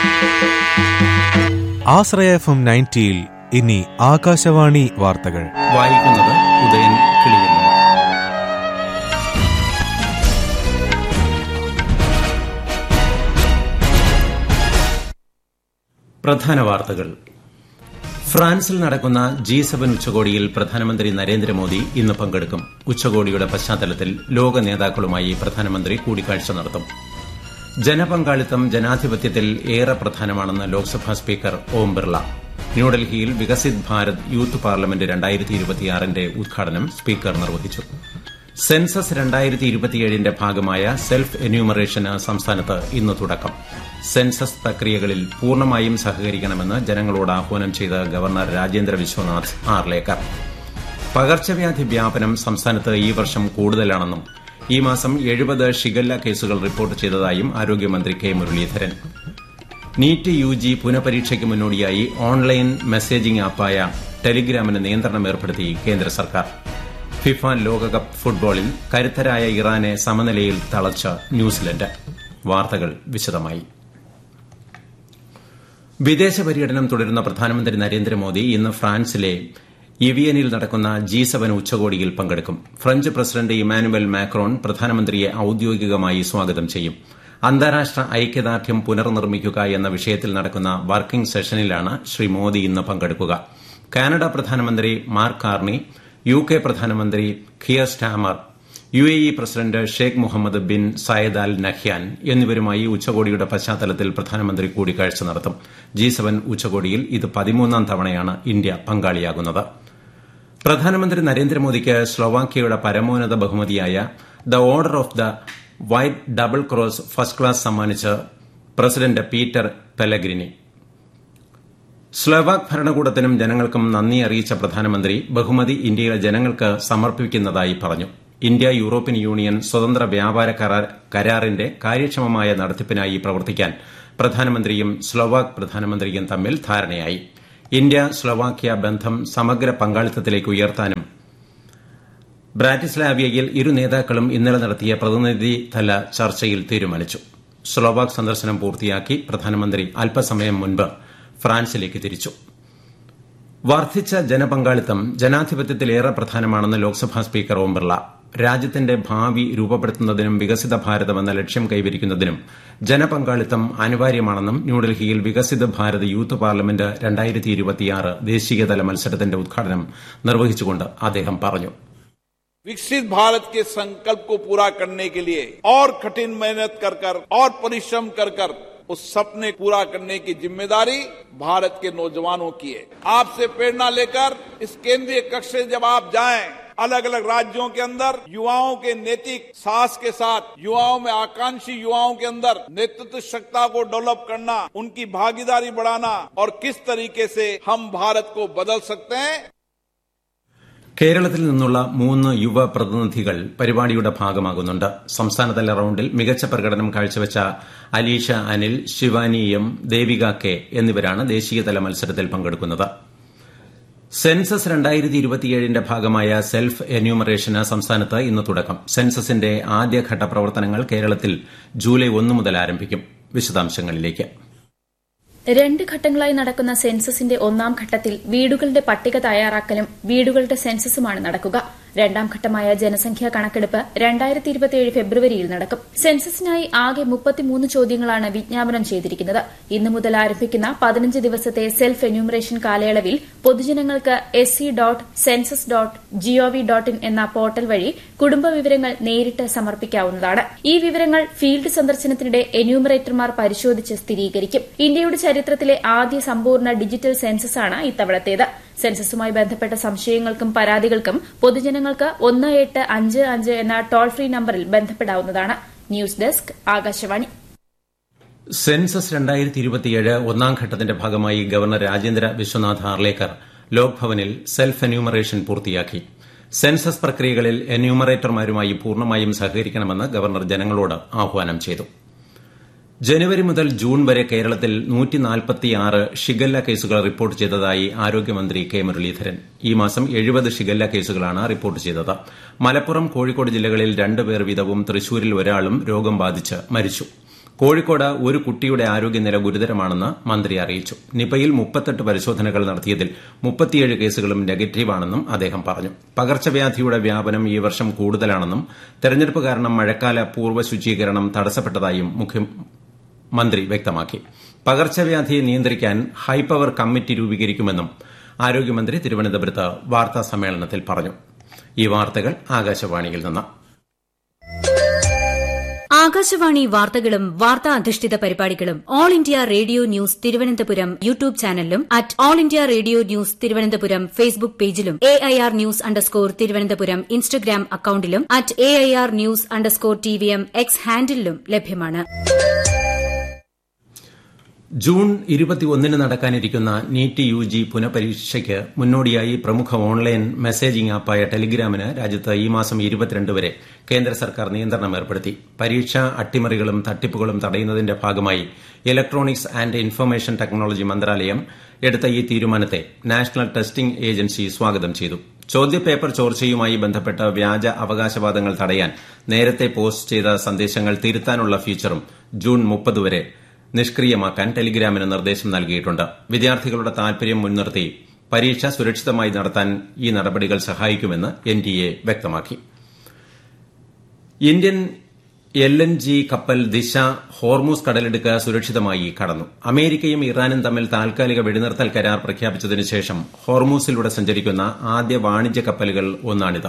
ആശ്രയ F M നയൻറ്റിയിൽ ഇനി ആകാശവാണി വാർത്തകൾ വായിക്കുന്നത് ഉദയൻ കിളിയൻ പ്രധാന വാർത്തകൾ ഫ്രാൻസിൽ നടക്കുന്ന ജി സെവൻ ഉച്ചകോടിയിൽ പ്രധാനമന്ത്രി നരേന്ദ്രമോദി ഇന്ന് പങ്കെടുക്കും ഉച്ചകോടിയുടെ പശ്ചാത്തലത്തിൽ ലോക നേതാക്കളുമായി പ്രധാനമന്ത്രി കൂടിക്കാഴ്ച നടത്തും ജനപങ്കാളിത്തം ജനാധിപത്യത്തിൽ ഏറെ പ്രധാനമാണെന്ന് ലോക്സഭാ സ്പീക്കർ ഓം ബിർള ന്യൂഡൽഹിയിൽ വികസിത് ഭാരത് യൂത്ത് പാർലമെന്റ് രണ്ടായിരത്തി ഇരുപത്തിയാറിന്റെ ഉദ്ഘാടനം സ്പീക്കർ നിർവഹിച്ചു സെൻസസ് രണ്ടായിരത്തി ഇരുപത്തിയേഴിന്റെ ഭാഗമായ സെൽഫ് എന്യൂമറേഷന് സംസ്ഥാനത്ത് ഇന്ന് തുടക്കം സെൻസസ് പ്രക്രിയകളിൽ പൂർണ്ണമായും സഹകരിക്കണമെന്ന് ജനങ്ങളോട് ആഹ്വാനം ചെയ്ത ഗവർണർ രാജേന്ദ്ര വിശ്വനാഥ് ആർലേക്കർ പകർച്ചവ്യാധി വ്യാപനം സംസ്ഥാനത്ത് ഈ വർഷം കൂടുതലാണെന്നും ഈ മാസം എഴുപത് ഷിഗല്ല കേസുകൾ റിപ്പോർട്ട് ചെയ്തതായും ആരോഗ്യമന്ത്രി K Muraleedharan NEET U G പുനഃപരീക്ഷയ്ക്ക് മുന്നോടിയായി ഓൺലൈൻ മെസ്സേജിംഗ് ആപ്പായ ടെലിഗ്രാമിന് നിയന്ത്രണം ഏർപ്പെടുത്തി കേന്ദ്ര സർക്കാർ ഫിഫ ലോകകപ്പ് ഫുട്ബോളിൽ കരുത്തരായ ഇറാനെ സമനിലയിൽ തളച്ച ന്യൂസിലൻഡ് വാർത്തകൾ വിശദമായി വിദേശ പര്യടനം തുടരുന്ന പ്രധാനമന്ത്രി നരേന്ദ്രമോദി ഇന്ന് ഫ്രാൻസിലെ ഇവിയനിൽ നടക്കുന്ന ജി സെവൻ ഉച്ചകോടിയിൽ പങ്കെടുക്കും ഫ്രഞ്ച് പ്രസിഡന്റ് ഇമാനുവൽ മാക്രോൺ പ്രധാനമന്ത്രിയെ ഔദ്യോഗികമായി സ്വാഗതം ചെയ്യും അന്താരാഷ്ട്ര ഐക്യദാർഢ്യം പുനർനിർമ്മിക്കുക എന്ന വിഷയത്തിൽ നടക്കുന്ന വർക്കിംഗ് സെഷനിലാണ് ശ്രീ മോദി ഇന്ന് പങ്കെടുക്കുക കാനഡ പ്രധാനമന്ത്രി മാർക്ക് കാർണി യു കെ പ്രധാനമന്ത്രി Keir Starmer U A E president Sheikh Mohamed bin Zayed Al Nahyan എന്നിവരുമായി ഉച്ചകോടിയുടെ പശ്ചാത്തലത്തിൽ പ്രധാനമന്ത്രി കൂടിക്കാഴ്ച നടത്തും ജി സെവൻ ഉച്ചകോടിയിൽ ഇത് പതിമൂന്നാം തവണയാണ് ഇന്ത്യ പങ്കാളിയാകുന്നത് പ്രധാനമന്ത്രി നരേന്ദ്രമോദിക്ക് സ്ലൊവാക്യയുടെ പരമോന്നത ബഹുമതിയായ the order of the white double cross first class സമ്മാനിച്ച് പ്രസിഡന്റ് പീറ്റർ പെലഗ്രിനി സ്ലൊവാക് ഭരണകൂടത്തിനും ജനങ്ങൾക്കും നന്ദി അറിയിച്ച പ്രധാനമന്ത്രി ബഹുമതി ഇന്ത്യയിലെ ജനങ്ങൾക്ക് സമർപ്പിക്കുന്നതായി പറഞ്ഞു ഇന്ത്യ യൂറോപ്യൻ യൂണിയൻ സ്വതന്ത്ര വ്യാപാര കരാറിന്റെ കാര്യക്ഷമമായ നടത്തിപ്പിനായി പ്രവർത്തിക്കാൻ പ്രധാനമന്ത്രിയും സ്ലൊവാക് പ്രധാനമന്ത്രിയും തമ്മിൽ ധാരണയായി ഇന്ത്യ സ്ലൊവാക്യ ബന്ധം സമഗ്ര പങ്കാളിത്തത്തിലേക്ക് ഉയർത്താനും ബ്രാറ്റിസ്ലാവിയയിൽ ഇരു നേതാക്കളും ഇന്നലെ നടത്തിയ പ്രതിനിധിതല ചർച്ചയിൽ തീരുമാനിച്ചു സ്ലൊവാക് സന്ദർശനം പൂർത്തിയാക്കി പ്രധാനമന്ത്രി അല്പസമയം മുൻപ് ഫ്രാൻസിലേക്ക് തിരിച്ചു വർദ്ധിച്ച ജനപങ്കാളിത്തം ജനാധിപത്യത്തിലേറെ പ്രധാനമാണെന്ന് ലോക്സഭാ സ്പീക്കർ ഓം ബിർള രാജ്യത്തിന്റെ ഭാവി രൂപപ്പെടുത്തുന്നതിനും വികസിത ഭാരതം എന്ന ലക്ഷ്യം കൈവരിക്കുന്നതിനും ജനപങ്കാളിത്തം അനിവാര്യമാണെന്നും ന്യൂഡൽഹിയിൽ വികസിത ഭാരത് യൂത്ത് പാർലമെന്റ് രണ്ടായിരത്തി ഇരുപത്തിയാറ് ദേശീയതല മത്സരത്തിന്റെ ഉദ്ഘാടനം നിർവഹിച്ചുകൊണ്ട് അദ്ദേഹം പറഞ്ഞു विकसित भारत के संकल्प को पूरा करने के लिए और कठिन मेहनत कर कर और परिश्रम कर कर उस सपने पूरा करने की जिम्मेदारी भारत के नौजवानों की है आपसे प्रेरणा लेकर इस केंद्रीय कक्ष से जब आप जाएं अलग अलग राज्यों के अंदर युवाओं के नैतिक साहस के साथ युवाओं में आकांक्षी युवाओं के अंदर नेतृत्व क्षमता को डेवलप करना उनकी भागीदारी बढ़ाना और किस तरीके से हम भारत को बदल सकते हैं കേരളത്തിൽ നിന്നുള്ള മൂന്ന് യുവ പ്രതിനിധികൾ പരിപാടിയുടെ ഭാഗമാകുന്നുണ്ട് സംസ്ഥാനതല റൌണ്ടിൽ മികച്ച പ്രകടനം കാഴ്ചവെച്ച അലീഷ അനിൽ ശിവാനി എം ദേവിക കെ എന്നിവരാണ് ദേശീയതല മത്സരത്തിൽ പങ്കെടുക്കുന്നത് സെൻസസ് രണ്ടായിരത്തി ഇരുപത്തിയേഴിന്റെ ഭാഗമായ സെൽഫ് എന്യൂമറേഷന് സംസ്ഥാനത്ത് ഇന്ന് തുടക്കം സെൻസസിന്റെ ആദ്യഘട്ട പ്രവർത്തനങ്ങൾ കേരളത്തിൽ ജൂലൈ ഒന്ന് മുതൽ ആരംഭിക്കും വിശദാംശങ്ങളിലേക്ക് രണ്ട് ഘട്ടങ്ങളായി നടക്കുന്ന സെൻസസിന്റെ ഒന്നാം ഘട്ടത്തിൽ വീടുകളുടെ പട്ടിക തയ്യാറാക്കലും വീടുകളുടെ സെൻസസുമാണ് നടക്കുക രണ്ടാം ഘട്ടമായ ജനസംഖ്യാ കണക്കെടുപ്പ് രണ്ടായിരത്തി ഇരുപത്തിയേഴ് ഫെബ്രുവരിയിൽ നടക്കും സെൻസസിനായി ആകെ മുപ്പത്തിമൂന്ന് ചോദ്യങ്ങളാണ് വിജ്ഞാപനം ചെയ്തിരിക്കുന്നത് ഇന്നു മുതൽ ആരംഭിക്കുന്ന പതിനഞ്ച് ദിവസത്തെ സെൽഫ് എന്യൂമറേഷൻ കാലയളവിൽ പൊതുജനങ്ങൾക്ക് S C dot census dot G O V dot in എന്ന പോർട്ടൽ വഴി കുടുംബ വിവരങ്ങൾ നേരിട്ട് സമർപ്പിക്കാവുന്നതാണ് ഈ വിവരങ്ങൾ ഫീൽഡ് സന്ദർശനത്തിനിടെ എന്യൂമറേറ്റർമാർ പരിശോധിച്ച് സ്ഥിരീകരിക്കും ഇന്ത്യയുടെ ചരിത്രത്തിലെ ആദ്യ സമ്പൂർണ്ണ ഡിജിറ്റൽ സെൻസസാണ് ഇത്തവണത്തേത് സെൻസസുമായി ബന്ധപ്പെട്ട സംശയങ്ങൾക്കും പരാതികൾക്കും പൊതുജനങ്ങൾക്ക് ഒന്ന് എട്ട് അഞ്ച് അഞ്ച് എന്ന ടോൾ ഫ്രീ നമ്പറിൽ ബന്ധപ്പെടാവുന്നതാണ് ന്യൂസ് ഡെസ്ക് ആകാശവാണി സെൻസസ് രണ്ടായിരത്തി ഇരുപത്തിയേഴ് ഒന്നാം ഘട്ടത്തിന്റെ ഭാഗമായി ഗവർണർ രാജേന്ദ്ര വിശ്വനാഥ് ആർലേക്കർ ലോക്ഭവനിൽ സെൽഫ് എന്യൂമറേഷൻ പൂർത്തിയാക്കി സെൻസസ് പ്രക്രിയകളിൽ എന്യൂമറേറ്റർമാരുമായി പൂർണ്ണമായും സഹകരിക്കണമെന്ന് ഗവർണർ ജനങ്ങളോട് ആഹ്വാനം ചെയ്തു ജനുവരി മുതൽ ജൂൺ വരെ കേരളത്തിൽ ഷിഗല്ല കേസുകൾ റിപ്പോർട്ട് ചെയ്തതായി ആരോഗ്യമന്ത്രി കെ മുരളീധരൻ ഈ മാസം എഴുപത് ഷിഗല്ല കേസുകളാണ് റിപ്പോർട്ട് ചെയ്തത് മലപ്പുറം കോഴിക്കോട് ജില്ലകളിൽ രണ്ട് പേർ വീതവും തൃശൂരിൽ ഒരാളും രോഗം ബാധിച്ച് മരിച്ചു കോഴിക്കോട് ഒരു കുട്ടിയുടെ ആരോഗ്യനില ഗുരുതരമാണെന്ന് മന്ത്രി അറിയിച്ചു നിപയിൽ മുപ്പത്തെട്ട് പരിശോധനകൾ നടത്തിയതിൽ മുപ്പത്തിയേഴ് കേസുകളും നെഗറ്റീവാണെന്നും അദ്ദേഹം പറഞ്ഞു പകർച്ചവ്യാധിയുടെ വ്യാപനം ഈ വർഷം കൂടുതലാണെന്നും തെരഞ്ഞെടുപ്പ് കാരണം മഴക്കാല പൂർവ്വ ശുചീകരണം തടസ്സപ്പെട്ടതായും മുഖ്യമന്ത്രി വ്യക്തമാക്കി പകർച്ചവ്യാധിയെ നിയന്ത്രിക്കാൻ ഹൈപവർ കമ്മിറ്റി രൂപീകരിക്കുമെന്നും ആരോഗ്യമന്ത്രി തിരുവനന്തപുരത്ത് വാർത്താ സമ്മേളനത്തിൽ പറഞ്ഞു ഈ വാർത്തകൾ ആകാശവാണിയിൽ നിന്ന് ആകാശവാണി വാർത്തകളും വാർത്താ അധിഷ്ഠിത പരിപാടികളും all India radio news Thiruvananthapuram YouTube ചാനലിലും at all India radio news Thiruvananthapuram Facebook പേജിലും A I R news underscore Thiruvananthapuram Instagram അക്കൌണ്ടിലും at A I R news underscore T V M X ഹാൻഡിലും ലഭ്യമാണ് ജൂൺ ഇരുപത്തിയൊന്നിന് നടക്കാനിരിക്കുന്ന നീറ്റ് യു ജി പുനഃപരീക്ഷയ്ക്ക് മുന്നോടിയായി പ്രമുഖ ഓൺലൈൻ മെസ്സേജിംഗ് ആപ്പായ ടെലിഗ്രാമിന് രാജ്യത്ത് ഈ മാസം ഇരുപത്തിരണ്ട് വരെ കേന്ദ്ര സർക്കാർ നിയന്ത്രണം ഏർപ്പെടുത്തി പരീക്ഷാ അട്ടിമറികളും തട്ടിപ്പുകളും തടയുന്നതിന്റെ ഭാഗമായി ഇലക്ട്രോണിക്സ് ആന്റ് ഇൻഫർമേഷൻ ടെക്നോളജി മന്ത്രാലയം എടുത്ത ഈ തീരുമാനത്തെ നാഷണൽ ടെസ്റ്റിംഗ് ഏജൻസി സ്വാഗതം ചെയ്തു ചോദ്യപേപ്പർ ചോർച്ചയുമായി ബന്ധപ്പെട്ട വ്യാജ അവകാശവാദങ്ങൾ തടയാൻ നേരത്തെ പോസ്റ്റ് ചെയ്ത സന്ദേശങ്ങൾ തിരുത്താനുള്ള ഫീച്ചറും ജൂൺ മുപ്പത് വരെ നിഷ്ക്രിയമാക്കാൻ ടെലിഗ്രാമിന് നിർദ്ദേശം നൽകിയിട്ടുണ്ട് വിദ്യാർത്ഥികളുടെ താൽപര്യം മുൻനിർത്തി പരീക്ഷ സുരക്ഷിതമായി നടത്താൻ ഈ നടപടികൾ സഹായിക്കുമെന്ന് എൻ ഡി എ വ്യക്തമാക്കി ഇന്ത്യൻ എൽ എൻ ജി കപ്പൽ ദിശ ഹോർമൂസ് കടലിടുക്ക് സുരക്ഷിതമായി കടന്നു അമേരിക്കയും ഇറാനും തമ്മിൽ താൽക്കാലിക വെടിനിർത്തൽ കരാർ പ്രഖ്യാപിച്ചതിനു ശേഷം ഹോർമൂസിലൂടെ സഞ്ചരിക്കുന്ന ആദ്യ വാണിജ്യ കപ്പലുകൾ ഒന്നാണിത്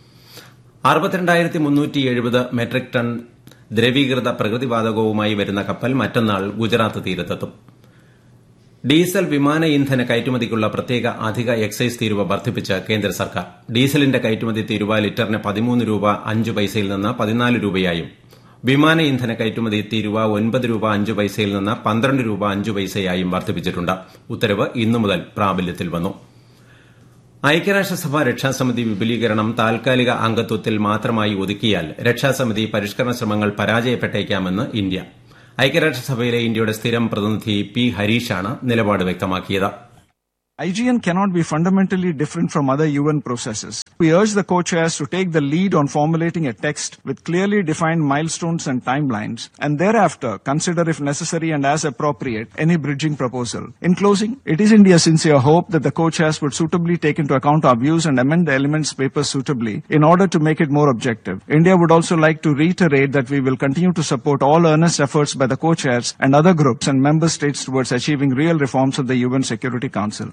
മെട്രിക് ടൺ ദ്രവീകൃത പ്രകൃതിവാതകവുമായി വരുന്ന കപ്പൽ മറ്റന്നാൾ ഗുജറാത്ത് തീരത്തെത്തും ഡീസൽ വിമാന ഇന്ധന കയറ്റുമതിക്കുള്ള പ്രത്യേക അധിക എക്സൈസ് തീരുവ വർദ്ധിപ്പിച്ച് കേന്ദ്ര സർക്കാർ ഡീസലിന്റെ കയറ്റുമതി തീരുവ ലിറ്ററിന് പതിമൂന്ന് രൂപ അഞ്ച് പൈസയിൽ നിന്ന് പതിനാല് രൂപയായും വിമാന ഇന്ധന കയറ്റുമതി തീരുവ ഒൻപത് രൂപ അഞ്ച് പൈസയിൽ നിന്ന് പന്ത്രണ്ട് രൂപ അഞ്ച് പൈസയായും വർദ്ധിപ്പിച്ചിട്ടുണ്ട് ഉത്തരവ് ഇന്നു മുതൽ പ്രാബല്യത്തിൽ വന്നു ഐക്യരാഷ്ട്രസഭ രക്ഷാസമിതി വിപുലീകരണം താൽക്കാലിക അംഗത്വത്തിൽ മാത്രമായി ഒതുക്കിയാൽ രക്ഷാസമിതി പരിഷ്കരണ ശ്രമങ്ങൾ പരാജയപ്പെട്ടേക്കാമെന്ന് ഇന്ത്യ ഐക്യരാഷ്ട്രസഭയിലെ ഇന്ത്യയുടെ സ്ഥിരം പ്രതിനിധി പി ഹരീഷാണ് നിലപാട് വ്യക്തമാക്കിയത് IGN cannot be fundamentally different from other UN processes. We urge the co-chairs to take the lead on formulating a text with clearly defined milestones and timelines, and thereafter consider if necessary and as appropriate any bridging proposal. In closing, it is India's sincere hope that the co-chairs would suitably take into account our views and amend the elements papers suitably in order to make it more objective. India would also like to reiterate that we will continue to support all earnest efforts by the co-chairs and other groups and member states towards achieving real reforms of the UN Security Council.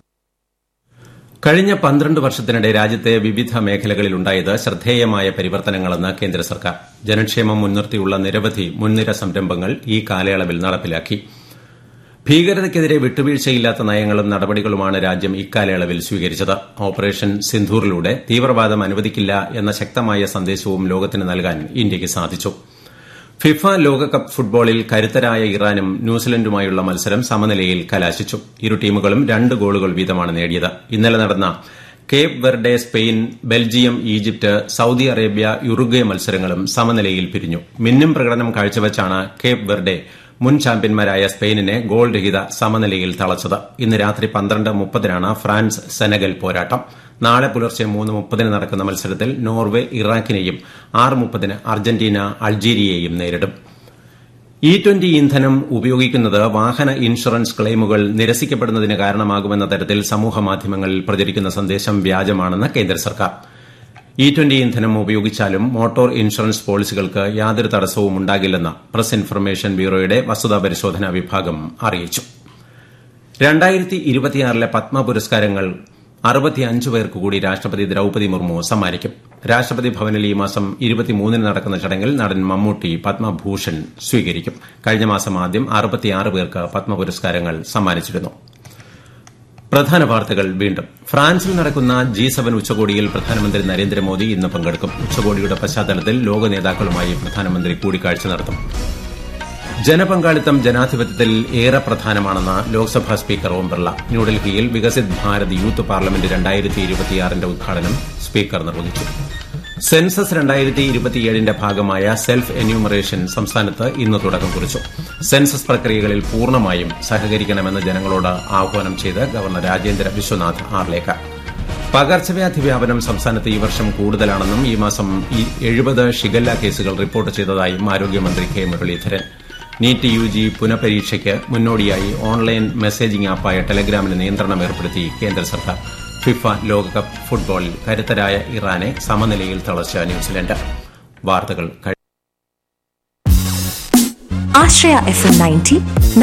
കഴിഞ്ഞ പന്ത്രണ്ട് വർഷത്തിനിടെ രാജ്യത്തെ വിവിധ മേഖലകളിലുണ്ടായത് ശ്രദ്ധേയമായ പരിവർത്തനങ്ങളെന്ന് കേന്ദ്ര സർക്കാർ ജനക്ഷേമം മുൻനിർത്തിയുള്ള നിരവധി മുൻനിര സംരംഭങ്ങൾ ഈ കാലയളവിൽ നടപ്പിലാക്കി ഭീകരതയ്ക്കെതിരെ വിട്ടുവീഴ്ചയില്ലാത്ത നയങ്ങളും നടപടികളുമാണ് രാജ്യം ഇക്കാലയളവിൽ സ്വീകരിച്ചത് ഓപ്പറേഷൻ സിന്ധൂറിലൂടെ തീവ്രവാദം അനുവദിക്കില്ല എന്ന ശക്തമായ സന്ദേശവും ലോകത്തിന് നൽകാൻ ഇന്ത്യയ്ക്ക് സാധിച്ചു ഫിഫ ലോകകപ്പ് ഫുട്ബോളിൽ കരുത്തരായ ഇറാനും ന്യൂസിലൻഡുമായുള്ള മത്സരം സമനിലയിൽ കലാശിച്ചു ഇരു ടീമുകളും രണ്ട് ഗോളുകൾ വീതമാണ് നേടിയത് ഇന്നലെ നടന്ന Cape Verde Spain Belgium Egypt Saudi Arabia Uruguay മത്സരങ്ങളും സമനിലയിൽ പിരിഞ്ഞു മിന്നും പ്രകടനം കാഴ്ചവച്ചാണ് കേപ്പ് വെർഡെ മുൻ ചാമ്പ്യന്മാരായ സ്പെയിനിനെ ഗോൾ രഹിത സമനിലയിൽ തളച്ചത് ഇന്ന് രാത്രി പന്ത്രണ്ട് മുപ്പതിനാണ് ഫ്രാൻസ് സെനഗൽ പോരാട്ടം നാളെ പുലർച്ചെ മൂന്ന് മുപ്പതിന് നടക്കുന്ന മത്സരത്തിൽ നോർവെ ഇറാഖിനെയും ആറ് മുപ്പതിന് അർജന്റീന അൾജീരിയയെയും നേരിടും ഇ ട്വന്റി ഇന്ധനം ഉപയോഗിക്കുന്നത് വാഹന ഇൻഷുറൻസ് ക്ലെയിമുകൾ നിരസിക്കപ്പെടുന്നതിന് കാരണമാകുമെന്ന തരത്തിൽ സമൂഹമാധ്യമങ്ങളിൽ പ്രചരിക്കുന്ന സന്ദേശം വ്യാജമാണെന്ന് കേന്ദ്ര സർക്കാർ ഇ ട്വന്റി ഇന്ധനം ഉപയോഗിച്ചാലും മോട്ടോർ ഇൻഷുറൻസ് പോളിസികൾക്ക് യാതൊരു തടസ്സവും ഉണ്ടാകില്ലെന്ന് പ്രസ് ഇൻഫർമേഷൻ ബ്യൂറോയുടെ വസ്തുതാ പരിശോധനാ വിഭാഗം അറിയിച്ചു രണ്ടായിരത്തി ഇരുപത്തിയാറിലെ പത്മ പുരസ്കാരങ്ങൾ അറുപത്തിയഞ്ച് പേർക്ക് കൂടി രാഷ്ട്രപതി ദ്രൌപതി മുർമു സമ്മാനിക്കും രാഷ്ട്രപതി ഭവനിൽ ഈ മാസം ഇരുപത്തിമൂന്നിന് നടക്കുന്ന ചടങ്ങിൽ നടൻ മമ്മൂട്ടി പത്മഭൂഷൺ സ്വീകരിക്കും കഴിഞ്ഞ മാസം ആദ്യം അറുപത്തിയാറ് പേർക്ക് പത്മ പുരസ്കാരങ്ങൾ സമ്മാനിച്ചിരുന്നു പ്രധാന വാർത്തകൾ വീണ്ടും ഫ്രാൻസിൽ നടക്കുന്ന ജി സെവൻ ഉച്ചകോടിയിൽ പ്രധാനമന്ത്രി നരേന്ദ്രമോദി ഇന്ന് പങ്കെടുക്കും ഉച്ചകോടിയുടെ പശ്ചാത്തലത്തിൽ ലോക നേതാക്കളുമായി പ്രധാനമന്ത്രി കൂടിക്കാഴ്ച നടത്തും ജനപങ്കാളിത്തം ജനാധിപത്യത്തിൽ ഏറെ പ്രധാനമാണെന്ന് ലോക്സഭാ സ്പീക്കർ ഓം ബിർള ന്യൂഡൽഹിയിൽ വികസിത് ഭാരത് യൂത്ത് പാർലമെന്റ് രണ്ടായിരത്തി ഇരുപത്തിയാറിന്റെ ഉദ്ഘാടനം സ്പീക്കർ നിർവഹിച്ചു സെൻസസ് രണ്ടായിരത്തി ഇരുപത്തിയേഴിന്റെ ഭാഗമായ സെൽഫ് എന്യൂമറേഷൻ സംസ്ഥാനത്ത് ഇന്ന് തുടക്കം കുറിച്ചു സെൻസസ് പ്രക്രിയകളിൽ പൂർണ്ണമായും സഹകരിക്കണമെന്ന് ജനങ്ങളോട് ആഹ്വാനം ചെയ്ത് ഗവർണർ രാജേന്ദ്ര വിശ്വനാഥ് ആർലേക്കർ പകർച്ചവ്യാധി വ്യാപനം സംസ്ഥാനത്ത് ഈ വർഷം കൂടുതലാണെന്നും ഈ മാസം എഴുപത് ഷിഗല്ല കേസുകൾ റിപ്പോർട്ട് ചെയ്തതായും ആരോഗ്യമന്ത്രി K Muraleedharan NEET U G പുനഃപരീക്ഷയ്ക്ക് മുന്നോടിയായി ഓൺലൈൻ മെസ്സേജിംഗ് ആപ്പായ ടെലഗ്രാമിന് നിയന്ത്രണം ഏർപ്പെടുത്തി കേന്ദ്ര സർക്കാർ ഫിഫ ലോകകപ്പ് ഫുട്ബോളിൽ കരുത്തരായ ഇറാനെ സമനിലയിൽ തളച്ച ന്യൂസിലൻഡ് വാർത്തകൾ കഴിഞ്ഞു ആശ്രയ എഫ് എം നയൻറ്റി